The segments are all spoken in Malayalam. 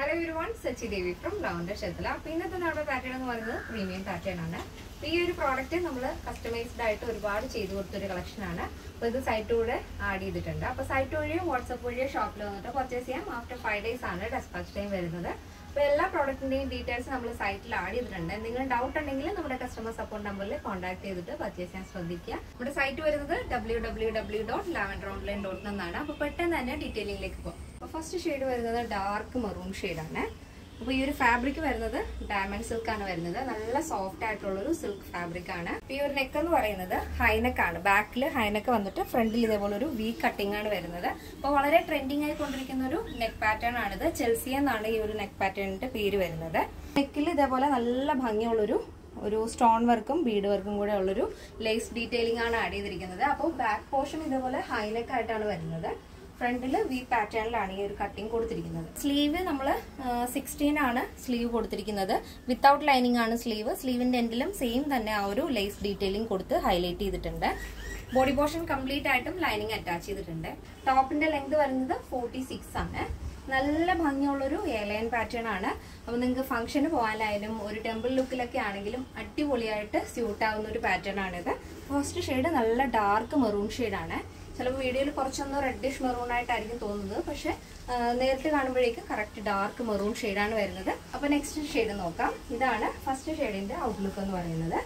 hello everyone Sachi Devi from lavender ഷെത്തല അപ്പൊ ഇന്നത്തെ നമ്മുടെ പാറ്റേൺ എന്ന് പറയുന്നത് പ്രീമിയം പാറ്റേൺ ആണ് അപ്പൊ ഈ ഒരു പ്രോഡക്റ്റ് നമ്മൾ കസ്റ്റമൈസ്ഡ് ആയിട്ട് ഒരുപാട് ചെയ്തു കൊടുത്തൊരു കളക്ഷൻ ആണ് അപ്പൊ ഇത് സൈറ്റ് കൂടെ ആഡ് ചെയ്തിട്ടുണ്ട് അപ്പൊ സൈറ്റ് വഴിയോ വാട്സപ്പ് വഴിയോ ഷോപ്പിൽ വന്നിട്ട് പർച്ചേസ് ചെയ്യാം ആഫ്റ്റർ ഫൈവ് ഡേയ്സ് ആണ് ഡെസ്പാച്ച് ടൈം വരുന്നത് അപ്പൊ എല്ലാ പ്രോഡക്റ്റിന്റെയും ഡീറ്റെയിൽസ് നമ്മൾ സൈറ്റിൽ ആഡ് ചെയ്തിട്ടുണ്ട് എന്തെങ്കിലും ഡൗട്ട് ഉണ്ടെങ്കിൽ നമ്മുടെ കസ്റ്റമർ സപ്പോർട്ട് നമ്പറിൽ കോൺടാക്ട് ചെയ്തിട്ട് പർച്ചേസ് ചെയ്യാൻ ശ്രദ്ധിക്കുക നമ്മുടെ സൈറ്റ് വരുന്നത് W W W dot lavender online dot നിന്നാണ് അപ്പൊ പെട്ടെന്ന് തന്നെ ഡീറ്റെയിലിംഗിലേക്ക് പോകും അപ്പൊ ഫസ്റ്റ് ഷെയ്ഡ് വരുന്നത് ഡാർക്ക് മെറൂൺ ആണ് അപ്പൊ ഈ ഒരു ഫാബ്രിക് വരുന്നത് ഡയമണ്ട് സിൽക്ക് ആണ് വരുന്നത് നല്ല സോഫ്റ്റ് ആയിട്ടുള്ള ഒരു സിൽക്ക് ഫാബ്രിക് ആണ് അപ്പൊ ഈ ഒരു നെക്ക് എന്ന് പറയുന്നത് ഹൈനെക്ക് ആണ് ബാക്കിൽ ഹൈനെക്ക് വന്നിട്ട് ഫ്രണ്ടിൽ ഇതേപോലെ ഒരു വി കട്ടിംഗ് ആണ് വരുന്നത് അപ്പൊ വളരെ ട്രെൻഡിങ് ആയി കൊണ്ടിരിക്കുന്ന ഒരു നെക്ക് പാറ്റേൺ ആണിത് ചെൽസി എന്നാണ് ഈ ഒരു നെക്ക് പാറ്റേണിന്റെ പേര് വരുന്നത് നെക്കിൽ ഇതേപോലെ നല്ല ഭംഗിയുള്ളൊരു ഒരു സ്റ്റോൺ വർക്കും ബീഡ് വർക്കും കൂടെ ഉള്ളൊരു ലേസ് ഡീറ്റെയിലിംഗ് ആണ് ആഡ് ചെയ്തിരിക്കുന്നത് അപ്പോൾ ബാക്ക് പോർഷൻ ഇതേപോലെ ഹൈനെക്ക് ആയിട്ടാണ് വരുന്നത് ഫ്രണ്ടിൽ വി പാറ്റേണിലാണ് ഈ ഒരു കട്ടിങ് കൊടുത്തിരിക്കുന്നത് സ്ലീവ് നമ്മൾ സിക്സ്റ്റീൻ ആണ് സ്ലീവ് കൊടുത്തിരിക്കുന്നത് വിത്തൗട്ട് ലൈനിങ് ആണ് സ്ലീവ് സ്ലീവിന്റെ എൻഡിലും സെയിം തന്നെ ആ ഒരു ലേസ് ഡീറ്റെയിലിംഗ് കൊടുത്ത് ഹൈലൈറ്റ് ചെയ്തിട്ടുണ്ട് ബോഡി പോർഷൻ കംപ്ലീറ്റ് ആയിട്ടും ലൈനിങ് അറ്റാച്ച് ചെയ്തിട്ടുണ്ട് ടോപ്പിന്റെ ലെങ്ത് വരുന്നത് ഫോർട്ടി സിക്സ് ആണ് നല്ല ഭംഗിയുള്ളൊരു എയർലൈൻ പാറ്റേൺ ആണ് അപ്പോൾ നിങ്ങൾക്ക് ഫംഗ്ഷന് പോകാനായാലും ഒരു ടെമ്പിൾ ലുക്കിലൊക്കെ ആണെങ്കിലും അടിപൊളിയായിട്ട് സ്യൂട്ട് ആവുന്ന ഒരു പാറ്റേൺ ആണിത് ഫസ്റ്റ് ഷെയ്ഡ് നല്ല ഡാർക്ക് മെറൂൺ ഷെയ്ഡാണ് ചിലപ്പോൾ വീഡിയോയിൽ കുറച്ചൊന്ന് റെഡിഷ് മെറൂൺ ആയിട്ടായിരിക്കും തോന്നുന്നത് പക്ഷെ ആ, നേരിട്ട് കാണുമ്പോഴേക്കും കറക്റ്റ് ഡാർക്ക് മെറൂൺ ഷെയ്ഡാണ് വരുന്നത് അപ്പോൾ നെക്സ്റ്റ് ഷെയ്ഡ് നോക്കാം ഇതാണ് ഫസ്റ്റ് ഷെയ്ഡിന്റെ ഔട്ട്ലുക്ക് എന്ന് പറയുന്നത്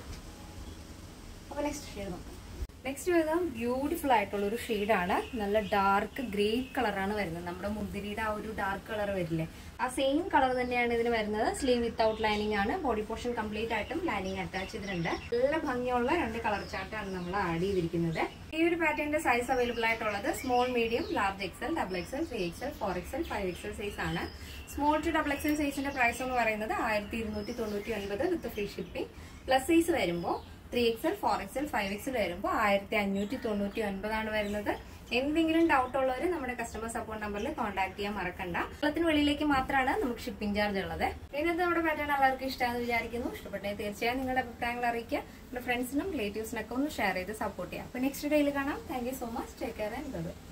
അപ്പോൾ നെക്സ്റ്റ് ഷെയ്ഡ് നോക്കാം നെക്സ്റ്റ് വരുന്നത് ബ്യൂട്ടിഫുൾ ആയിട്ടുള്ള ഒരു ഷെയ്ഡാണ് നല്ല ഡാർക്ക് ഗ്രേ കളറാണ് വരുന്നത് നമ്മുടെ മുന്തിരിയുടെ ആ ഒരു ഡാർക്ക് കളർ വരില്ലേ ആ സെയിം കളർ തന്നെയാണ് ഇതിന് വരുന്നത് സ്ലീവ് വിത്തൗട്ട് ലൈനിങ് ആണ് ബോഡി പോർഷൻ കംപ്ലീറ്റ് ആയിട്ടും ലൈനിങ് അറ്റാച്ച് ചെയ്തിട്ടുണ്ട് നല്ല ഭംഗിയുള്ള രണ്ട് കളർ ചാർട്ടാണ് നമ്മൾ ആഡ് ചെയ്തിരിക്കുന്നത് ഈ ഒരു പാറ്റേണിന്റെ സൈസ് അവൈലബിൾ ആയിട്ടുള്ളത് small medium large XL double XL three XL four XL five XL size ആണ് സ്മോൾ ടു ഡബിൾ എക്സൽ സൈസിന്റെ പ്രൈസ് എന്ന് പറയുന്നത് ആയിരത്തി ഇരുന്നൂറ്റി തൊണ്ണൂറ്റി ഒൻപത് with free shipping plus size വരുമ്പോൾ three XL four XL five XL വരുമ്പോൾ ആയിരത്തി അഞ്ഞൂറ്റി തൊണ്ണൂറ്റി ഒൻപതാണ് വരുന്നത് എന്തെങ്കിലും ഡൗട്ട് ഉള്ളവർ നമ്മുടെ കസ്റ്റമർ സപ്പോർട്ട് നമ്പറിൽ കോൺടാക്ട് ചെയ്യാൻ മറക്കണ്ട കേരളത്തിന് വെളിയിലേക്ക് മാത്രമാണ് നമുക്ക് ഷിപ്പിംഗ് ചാർജ് ഉള്ളത് ഇന്നത്തെ നമ്മുടെ പാറ്റേൺ എല്ലാവർക്കും ഇഷ്ടമാണെന്ന് വിചാരിക്കുന്നു ഇഷ്ടപ്പെട്ടെങ്കിൽ തീർച്ചയായും നിങ്ങളുടെ അഭിപ്രായങ്ങൾ അറിയിക്കുക നിങ്ങളുടെ ഫ്രണ്ട്സിനും റിലേറ്റീവ്സിനൊക്കെ ഒന്ന് ഷെയർ ചെയ്ത് സപ്പോർട്ട് ചെയ്യാം അപ്പോൾ നെക്സ്റ്റ് ഡേയിൽ കാണാം thank you so much take care and by